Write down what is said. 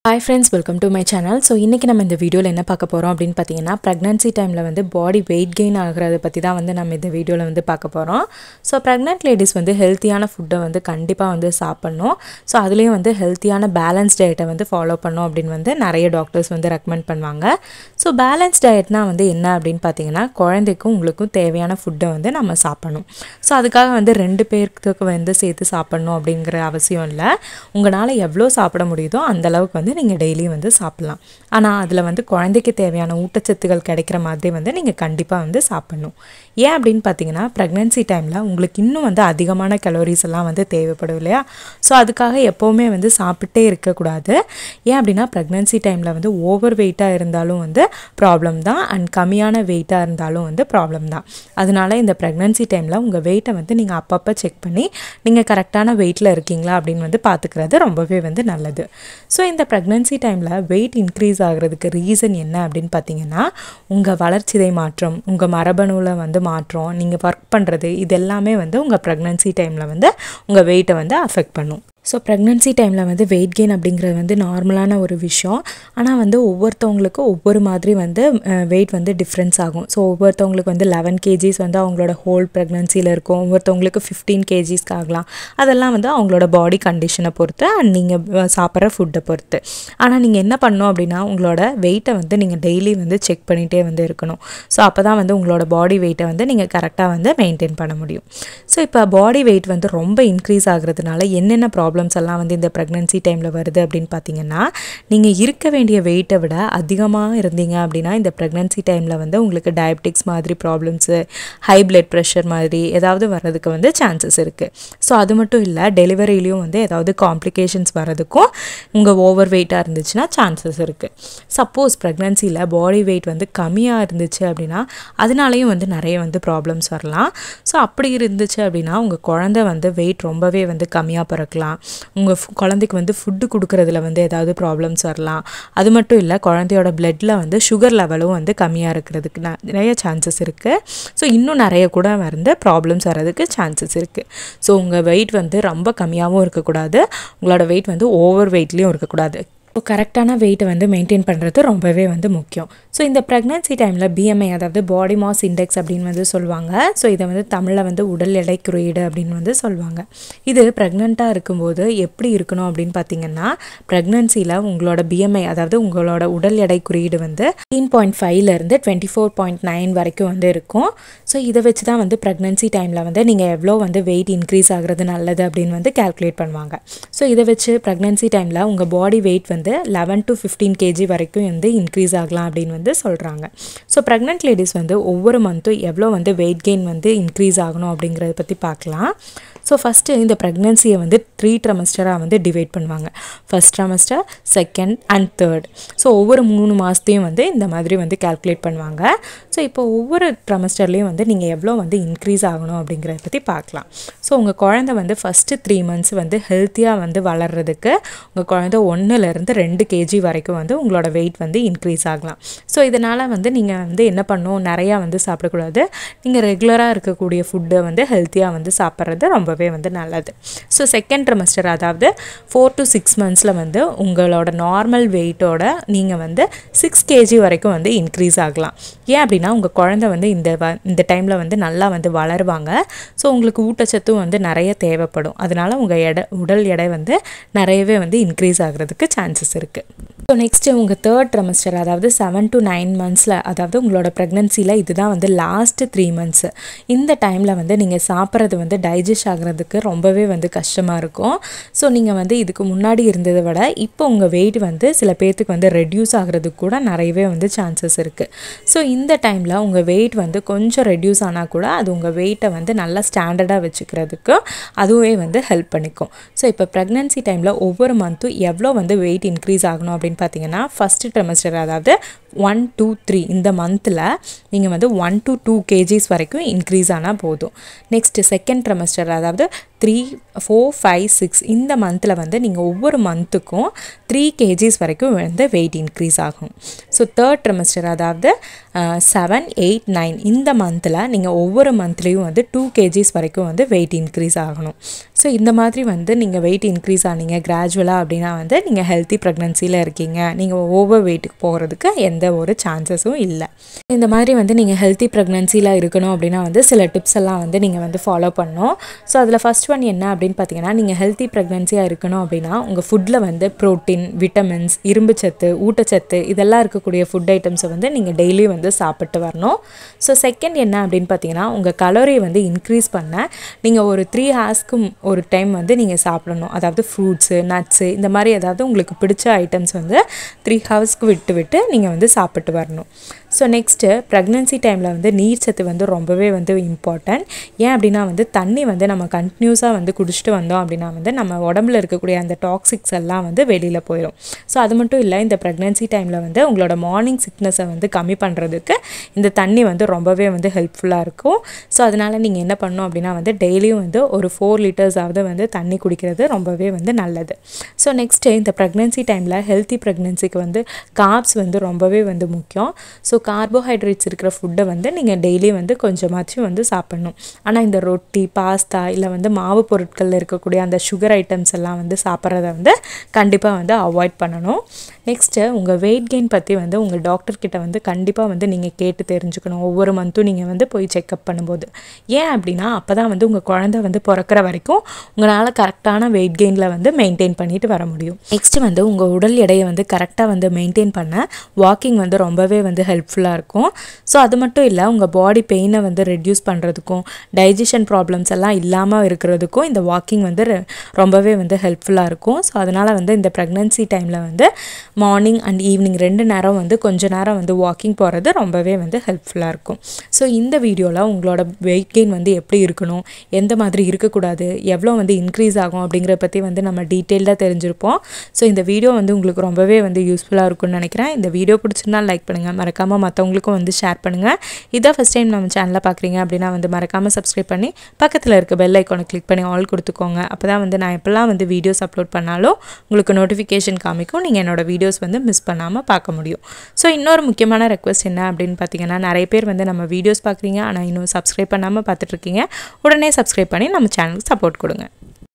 hi friends welcome to my channel so இன்றைக்கி நம்ம இந்த வீடியோவில் என்ன பார்க்க போகிறோம் அப்படின்னு பார்த்தீங்கன்னா ப்ரெக்னன்சி டைமில் வந்து பாடி வெயிட் கெயின் ஆகிறத பற்றி தான் வந்து நம்ம இந்த வீடியோவில் வந்து பார்க்க போகிறோம் ஸோ ப்ரெக்னென்ட் லேடிஸ் வந்து ஹெல்த்தியான ஃபுட்டை வந்து கண்டிப்பாக வந்து சாப்பிட்ணும் ஸோ அதுலேயும் வந்து ஹெல்த்தியான பேலன்ஸ் டயட்டை வந்து ஃபாலோ பண்ணணும் அப்படின்னு வந்து நிறைய டாக்டர்ஸ் வந்து ரெக்கமெண்ட் பண்ணுவாங்க ஸோ பேலன்ஸ் டயட்னா வந்து என்ன அப்படின்னு பார்த்தீங்கன்னா குழந்தைக்கும் உங்களுக்கும் தேவையான ஃபுட்டை வந்து நம்ம சாப்பிடணும் ஸோ அதுக்காக வந்து ரெண்டு பேருக்கு வந்து சேர்த்து சாப்பிடணும் அப்படிங்கிற அவசியம் இல்லை உங்களால் எவ்வளோ சாப்பிட முடியுதோ அந்த அளவுக்கு வந்து நீங்கள் டெய்லி வந்து சாப்பிட்லாம் ஆனால் அதில் வந்து குழந்தைக்கு தேவையான ஊட்டச்சத்துக்கள் கிடைக்கிற மாதிரி வந்து நீங்கள் கண்டிப்பாக வந்து சாப்பிடணும் ஏன் அப்படின்னு பார்த்தீங்கன்னா ப்ரெக்னென்சி டைமில் உங்களுக்கு இன்னும் வந்து அதிகமான கலோரிஸ் எல்லாம் வந்து தேவைப்படும் இல்லையா ஸோ அதுக்காக எப்போவுமே வந்து சாப்பிட்டே இருக்கக்கூடாது ஏன் அப்படின்னா ப்ரெக்னென்சி டைமில் வந்து ஓவர் வெயிட்டாக இருந்தாலும் வந்து ப்ராப்ளம் தான் அண்ட் கம்மியான வெயிட்டாக இருந்தாலும் வந்து ப்ராப்ளம் தான் அதனால இந்த ப்ரெக்னென்சி டைமில் உங்கள் வெயிட்டை வந்து நீங்கள் அப்பப்போ செக் பண்ணி நீங்கள் கரெக்டான வெயிட்டில் இருக்கீங்களா அப்படின்னு வந்து பார்த்துக்கிறது ரொம்பவே வந்து நல்லது ஸோ இந்த ப்ரெக்னென்சி டைமில் வெயிட் இன்க்ரீஸ் ஆகிறதுக்கு ரீசன் என்ன அப்படின்னு பார்த்தீங்கன்னா உங்கள் வளர்ச்சிதை மாற்றம் உங்கள் மரபணுவில் வந்து மாற்றம் நீங்கள் ஒர்க் பண்ணுறது இது எல்லாமே வந்து உங்கள் ப்ரெக்னென்சி டைமில் வந்து உங்கள் வெயிட்டை வந்து அஃபெக்ட் பண்ணும் ஸோ ப்ரெக்னென்சி டைமில் வந்து வெயிட் கெயின் அப்படிங்கிறது வந்து நார்மலான ஒரு விஷயம் ஆனால் வந்து ஒவ்வொருத்தவங்களுக்கும் ஒவ்வொரு மாதிரி வந்து வெயிட் வந்து டிஃப்ரென்ஸ் ஆகும் ஸோ ஒவ்வொருத்தவங்களுக்கு வந்து லெவன் கேஜிஸ் வந்து அவங்களோட ஹோல் ப்ரெக்னென்சியில் இருக்கும் ஒவ்வொருத்தவங்களுக்கு ஃபிஃப்டீன் கேஜிஸ்க்கு ஆகலாம் அதெல்லாம் வந்து அவங்களோட பாடி கண்டிஷனை பொறுத்து அண்ட் நீங்கள் சாப்பிட்ற ஃபுட்டை பொறுத்து ஆனால் நீங்கள் என்ன பண்ணணும் அப்படின்னா உங்களோட வெயிட்டை வந்து நீங்கள் டெய்லி வந்து செக் பண்ணிகிட்டே வந்து இருக்கணும் ஸோ அப்போ தான் வந்து உங்களோட பாடி வெயிட்டை வந்து நீங்கள் கரெக்டாக வந்து மெயின்டைன் பண்ண முடியும் ஸோ இப்போ பாடி வெயிட் வந்து ரொம்ப இன்க்ரீஸ் ஆகிறதுனால என்னென்ன ப்ராப்ளம் ப்ராப்ளம்ஸ் எல்லாம் வந்து இந்த ப்ரெக்னென்சி டைமில் வருது அப்படின்னு பார்த்தீங்கன்னா நீங்கள் இருக்க வேண்டிய வெயிட்டை விட அதிகமாக இருந்தீங்க அப்படின்னா இந்த ப்ரெக்னென்சி டைமில் வந்து உங்களுக்கு டயபெட்டிக்ஸ் மாதிரி ப்ராப்ளம்ஸு ஹை பிளட் ப்ரெஷர் மாதிரி ஏதாவது வர்றதுக்கு வந்து சான்சஸ் இருக்குது ஸோ அது மட்டும் இல்லை டெலிவரிலையும் வந்து ஏதாவது காம்ப்ளிகேஷன்ஸ் வர்றதுக்கும் உங்கள் ஓவர் வெயிட்டாக இருந்துச்சுன்னா சான்சஸ் இருக்குது சப்போஸ் ப்ரெக்னென்சியில் பாடி வெயிட் வந்து கம்மியாக இருந்துச்சு அப்படின்னா அதனாலையும் வந்து நிறைய வந்து ப்ராப்ளம்ஸ் வரலாம் ஸோ அப்படி இருந்துச்சு அப்படின்னா உங்கள் குழந்தை வந்து வெயிட் ரொம்பவே வந்து கம்மியாக பிறக்கலாம் உங்கள் குழந்தைக்கு வந்து ஃபுட்டு கொடுக்குறதுல வந்து ஏதாவது ப்ராப்ளம்ஸ் வரலாம் அது மட்டும் இல்லை குழந்தையோட பிளட்டில் வந்து சுகர் லெவலும் வந்து கம்மியாக இருக்கிறதுக்கு நிறைய சான்சஸ் இருக்குது ஸோ இன்னும் நிறைய கூட வந்து ப்ராப்ளம்ஸ் வர்றதுக்கு சான்சஸ் இருக்குது ஸோ உங்கள் வெயிட் வந்து ரொம்ப கம்மியாகவும் இருக்கக்கூடாது உங்களோட வெயிட் வந்து ஓவர் வெயிட்லேயும் இருக்கக்கூடாது ஸோ கரெக்டான வெயிட்டை வந்து மெயின்டைன் பண்ணுறது ரொம்பவே வந்து முக்கியம் ஸோ இந்த ப்ரெக்னென்சி டைமில் பிஎம்ஐ அதாவது பாடி மாஸ் இண்டெக்ஸ் அப்படின்னு வந்து சொல்லுவாங்க ஸோ இதை வந்து தமிழில் வந்து உடல் எடை குறியீடு அப்படின்னு வந்து சொல்லுவாங்க இது ப்ரெக்னெண்ட்டாக இருக்கும்போது எப்படி இருக்கணும் அப்படின்னு பார்த்தீங்கன்னா ப்ரெக்னென்சியில் உங்களோட பிஎம்ஐ அதாவது உங்களோட உடல் எடை குறியீடு வந்து எயிட்டீன் பாயிண்ட் ஃபைவ்லேருந்து டுவெண்ட்டி ஃபோர் பாயிண்ட் நைன் வரைக்கும் வந்து இருக்கும் ஸோ இதை வச்சு தான் வந்து ப்ரெக்னென்சி டைமில் வந்து நீங்கள் எவ்வளோ வந்து வெயிட் இன்க்ரீஸ் ஆகிறது நல்லது அப்படின்னு வந்து கேல்குலேட் பண்ணுவாங்க ஸோ இதை வச்சு ப்ரெக்னென்சி டைமில் உங்கள் பாடி வெயிட் வந்து வந்து லெவன் டு ஃபிஃப்டீன் கேஜி வரைக்கும் வந்து இன்க்ரீஸ் ஆகலாம் அப்படின்னு வந்து சொல்கிறாங்க ஸோ ப்ரெக்னென்ட் லேடிஸ் வந்து ஒவ்வொரு மந்த்தும் எவ்வளோ வந்து வெயிட் கெயின் வந்து இன்க்ரீஸ் ஆகணும் அப்படிங்கிறத பற்றி பார்க்கலாம் ஸோ ஃபஸ்ட்டு இந்த ப்ரெக்னென்சியை வந்து த்ரீ ட்ரமஸ்டராக வந்து டிவைட் பண்ணுவாங்க first trimester second and third so ஒவ்வொரு மூணு மாதத்தையும் வந்து இந்த மாதிரி வந்து கேல்குலேட் பண்ணுவாங்க ஸோ இப்போ ஒவ்வொரு ட்ரமஸ்டர்லேயும் வந்து நீங்கள் எவ்வளோ வந்து இன்க்ரீஸ் ஆகணும் அப்படிங்கிறத பற்றி பார்க்கலாம் ஸோ உங்கள் குழந்தை வந்து ஃபஸ்ட்டு த்ரீ மந்த்ஸ் வந்து ஹெல்த்தியாக வந்து வளர்கிறதுக்கு உங்கள் குழந்தை ஒன்றுலேருந்து ரெண்டு கேஜி வரைக்கும் வந்து உங்களோட வெயிட் வந்து இன்க்ரீஸ் ஆகலாம் ஸோ இதனால் வந்து நீங்கள் வந்து என்ன பண்ணணும் நிறையா வந்து சாப்பிடக்கூடாது நீங்கள் ரெகுலராக இருக்கக்கூடிய ஃபுட்டை வந்து ஹெல்த்தியாக வந்து சாப்பிட்றது ரொம்பவே வந்து நல்லது ஸோ செகண்ட் ட்ரிமஸ்டர் அதாவது ஃபோர் டு சிக்ஸ் மந்த்ஸில் வந்து உங்களோட நார்மல் வெயிட்டோட நீங்கள் வந்து சிக்ஸ் கேஜி வரைக்கும் வந்து இன்க்ரீஸ் ஆகலாம் ஏன் அப்படின்னா உங்கள் குழந்தை வந்து இந்த வ இந்த டைமில் வந்து நல்லா வந்து வளருவாங்க ஸோ உங்களுக்கு ஊட்டச்சத்தும் வந்து நிறைய தேவைப்படும் அதனால் உங்கள் எடை உடல் எடை வந்து நிறையவே வந்து இன்க்ரீஸ் ஆகிறதுக்கு சான்சஸ் இருக்குது ஸோ நெக்ஸ்ட்டு உங்கள் தேர்ட் ட்ரெமஸ்டர் அதாவது செவன் டு நைன் மந்த்ஸில் அதாவது உங்களோட ப்ரெக்னென்சியில் இதுதான் வந்து லாஸ்ட்டு த்ரீ மந்த்ஸு இந்த டைமில் வந்து நீங்கள் சாப்பிட்றது வந்து டைஜஸ்ட் ஆகிறதுக்கு ரொம்பவே வந்து கஷ்டமாக இருக்கும் ஸோ நீங்கள் வந்து இதுக்கு முன்னாடி இருந்ததை விட இப்போ உங்கள் வெயிட் வந்து சில பேர்த்துக்கு வந்து ரெடியூஸ் ஆகிறதுக்கு கூட நிறையவே வந்து சான்சஸ் இருக்குது ஸோ இந்த டைமில் உங்கள் வெயிட் வந்து கொஞ்சம் ரெடியூஸ் ஆனால் கூட அது உங்கள் வெயிட்டை வந்து நல்லா ஸ்டாண்டர்டாக வச்சுக்கிறதுக்கு அதுவே வந்து ஹெல்ப் பண்ணிக்கும் ஸோ இப்போ ப்ரெக்னென்சி டைமில் ஒவ்வொரு மந்த்தும் எவ்வளோ வந்து வெயிட் இன்க்ரீஸ் ஆகணும் அப்படின்னு பார்த்தீங்கன்னா ஃபஸ்ட்டு ட்ரெமஸ்டர் அதாவது ஒன் டூ த்ரீ இந்த மந்தில் நீங்கள் வந்து ஒன் டு டூ கேஜிஸ் வரைக்கும் இன்க்ரீஸ் ஆனால் போதும் நெக்ஸ்ட்டு செகண்ட் ட்ரெமஸ்டர் அதாவது த்ரீ ஃபோர் ஃபைவ் சிக்ஸ் இந்த மந்தில் வந்து நீங்கள் ஒவ்வொரு மந்த்துக்கும் த்ரீ கேஜிஸ் வரைக்கும் வந்து வெயிட் இன்க்ரீஸ் ஆகும் ஸோ தேர்ட் ட்ரிமஸ்டர் அதாவது செவன் எயிட் நைன் இந்த மந்தில் நீங்கள் ஒவ்வொரு மந்த்லேயும் வந்து டூ கேஜிஸ் வரைக்கும் வந்து வெயிட் இன்க்ரீஸ் ஆகணும் ஸோ இந்த மாதிரி வந்து நீங்கள் வெயிட் இன்க்ரீஸ் ஆனீங்க கிராஜுவலாக அப்படின்னா வந்து நீங்கள் ஹெல்த்தி ப்ரெக்னன்சியில் இருக்கீங்க நீங்கள் ஓவர் வெயிட்டுக்கு போகிறதுக்கு எந்த ஒரு சான்சஸும் இல்லை இந்த மாதிரி வந்து நீங்கள் ஹெல்த்தி ப்ரெக்னன்சியில் இருக்கணும் அப்படின்னா வந்து சில டிப்ஸ் எல்லாம் வந்து நீங்கள் வந்து ஃபாலோ பண்ணணும் ஸோ அதில் ஃபஸ்ட் ஒன் என்ன அப்படின்னு பார்த்தீங்கன்னா நீங்கள் ஹெல்த்தி ப்ரெக்னன்சியாக இருக்கணும் அப்படின்னா உங்கள் ஃபுட்டில் வந்து ப்ரோட்டீன் விட்டமின்ஸ் இரும்புச்சத்து ஊட்டச்சத்து இதெல்லாம் இருக்கக்கூடிய ஃபுட் ஐட்டம்ஸை வந்து நீங்கள் டெய்லி வந்து சாப்பிட்டு வரணும் ஸோ செகண்ட் என்ன அப்படின்னு பார்த்தீங்கன்னா உங்கள் கலோரியை வந்து இன்க்ரீஸ் பண்ண நீங்கள் ஒரு த்ரீ ஹார்ஸ்க்கு ஒரு டைம் வந்து நீங்கள் சாப்பிடணும் அதாவது ஃப்ரூட்ஸு நட்ஸு இந்த மாதிரி ஏதாவது உங்களுக்கு பிடிச்ச ஐட்டம்ஸ் வந்து த்ரீ ஹவர்ஸ்க்கு விட்டு விட்டு நீங்கள் வந்து சாப்பிட்டு வரணும் ஸோ நெக்ஸ்ட்டு ப்ரெக்னென்சி டைமில் வந்து நீர் சத்து வந்து ரொம்பவே வந்து இம்பார்ட்டன்ட் ஏன் அப்படின்னா வந்து தண்ணி வந்து நம்ம கண்டினியூஸாக வந்து குடிச்சிட்டு வந்தோம் அப்படின்னா வந்து நம்ம உடம்புல இருக்கக்கூடிய அந்த டாக்ஸிக்ஸ் எல்லாம் வந்து வெளியில் போயிடும் ஸோ அது மட்டும் இல்லை இந்த ப்ரெக்னென்சி டைமில் வந்து உங்களோட மார்னிங் சிக்னஸை வந்து கம்மி பண்ணுறதுக்கு இந்த தண்ணி வந்து ரொம்பவே வந்து ஹெல்ப்ஃபுல்லாக இருக்கும் ஸோ அதனால் நீங்கள் என்ன பண்ணணும் அப்படின்னா வந்து டெய்லியும் வந்து ஒரு ஃபோர் லிட்டர்ஸாவது வந்து தண்ணி குடிக்கிறது ரொம்பவே வந்து நல்லது ஸோ நெக்ஸ்ட்டு இந்த ப்ரெக்னென்சி டைமில் ஹெல்த்தி ப்ரெக்னென்சிக்கு வந்து கார்ப்ஸ் வந்து ரொம்பவே வந்து முக்கியம் ஸோ கார்போஹைட்ரேட்ஸ் இருக்கிற ஃபுட்டை வந்து நீங்கள் டெய்லி வந்து கொஞ்சமாச்சும் வந்து சாப்பிட்ணும் ஆனால் இந்த ரொட்டி பாஸ்தா இல்லை வந்து மாவு பொருட்களில் இருக்கக்கூடிய அந்த சுகர் ஐட்டம்ஸ் எல்லாம் வந்து சாப்பிட்றத வந்து கண்டிப்பாக வந்து அவாய்ட் பண்ணணும் நெக்ஸ்ட்டு உங்கள் வெயிட் கெயின் பற்றி வந்து உங்கள் டாக்டர்கிட்ட வந்து கண்டிப்பாக வந்து நீங்கள் கேட்டு தெரிஞ்சுக்கணும் ஒவ்வொரு மந்த்தும் நீங்கள் வந்து போய் செக்அப் பண்ணும்போது ஏன் அப்படின்னா அப்போ தான் வந்து உங்கள் குழந்தை வந்து பிறக்கிற வரைக்கும் உங்களால் கரெக்டான வெயிட் கெயினில் வந்து மெயின்டைன் பண்ணிட்டு வர முடியும் நெக்ஸ்ட்டு வந்து உங்கள் உடல் எடையை வந்து கரெக்டாக வந்து மெயின்டைன் பண்ண வாக்கிங் வந்து ரொம்பவே வந்து ஹெல்ப்ஃபுல்லாக இருக்கும் ஸோ அது மட்டும் இல்லை உங்கள் பாடி பெயினை வந்து ரெடியூஸ் பண்ணுறதுக்கும் டைஜஷன் ப்ராப்ளம்ஸ் எல்லாம் இல்லாமல் இருக்கிறதுக்கும் இந்த வாக்கிங் வந்து ரெ- ரொம்பவே வந்து ஹெல்ப்ஃபுல்லாக இருக்கும் ஸோ அதனால் வந்து இந்த ப்ரெக்னன்சி டைமில் வந்து மார்னிங் அண்ட் ஈவினிங் ரெண்டு நேரம் வந்து கொஞ்ச நேரம் வந்து வாக்கிங் போகிறது ரொம்பவே வந்து ஹெல்ப்ஃபுல்லாக இருக்கும் ஸோ இந்த வீடியோவில் உங்களோட வெயிட் கெயின் வந்து எப்படி இருக்கணும் எந்த மாதிரி இருக்கக்கூடாது எவ்வளோ வந்து இன்க்ரீஸ் ஆகும் அப்படிங்கிறத பற்றி வந்து நம்ம டீட்டெயில்டாக தெரிஞ்சிருப்போம் ஸோ இந்த வீடியோ வந்து உங்களுக்கு ரொம்பவே வந்து யூஸ்ஃபுல்லாக இருக்கும்னு நினைக்கிறேன் இந்த வீடியோ பிடிச்சிருந்தா லைக் பண்ணுங்கள் மறக்காமல் மற்றவங்களுக்கும் வந்து ஷேர் பண்ணுங்கள் இதான் ஃபஸ்ட் டைம் நம்ம சேனலை பார்க்குறீங்க அப்படின்னா வந்து மறக்காமல் சப்ஸ்கிரைப் பண்ணி பக்கத்தில் இருக்க பெல் ஐக்கானை கிளிக் பண்ணி ஆல் கொடுத்துக்கோங்க அப்போ தான் வந்து நான் எப்போல்லாம் வந்து வீடியோஸ் அப்லோட் பண்ணாலும் உங்களுக்கு நோட்டிஃபிகேஷன் காமிக்கும் நீங்கள் என்னோட வீடியோஸ் வந்து மிஸ் பண்ணாமல் பார்க்க முடியும் ஸோ இன்னொரு முக்கியமான ரெக்வஸ்ட் என்ன அப்படின்னு பார்த்தீங்கன்னா நிறைய பேர் வந்து நம்ம வீடியோஸ் பார்க்குறீங்க ஆனால் இன்னும் சப்ஸ்கிரைப் பண்ணாமல் பார்த்துட்ருக்கீங்க உடனே சப்ஸ்கிரைப் பண்ணி நம்ம சேனலுக்கு சப்போர்ட் கொடுங்க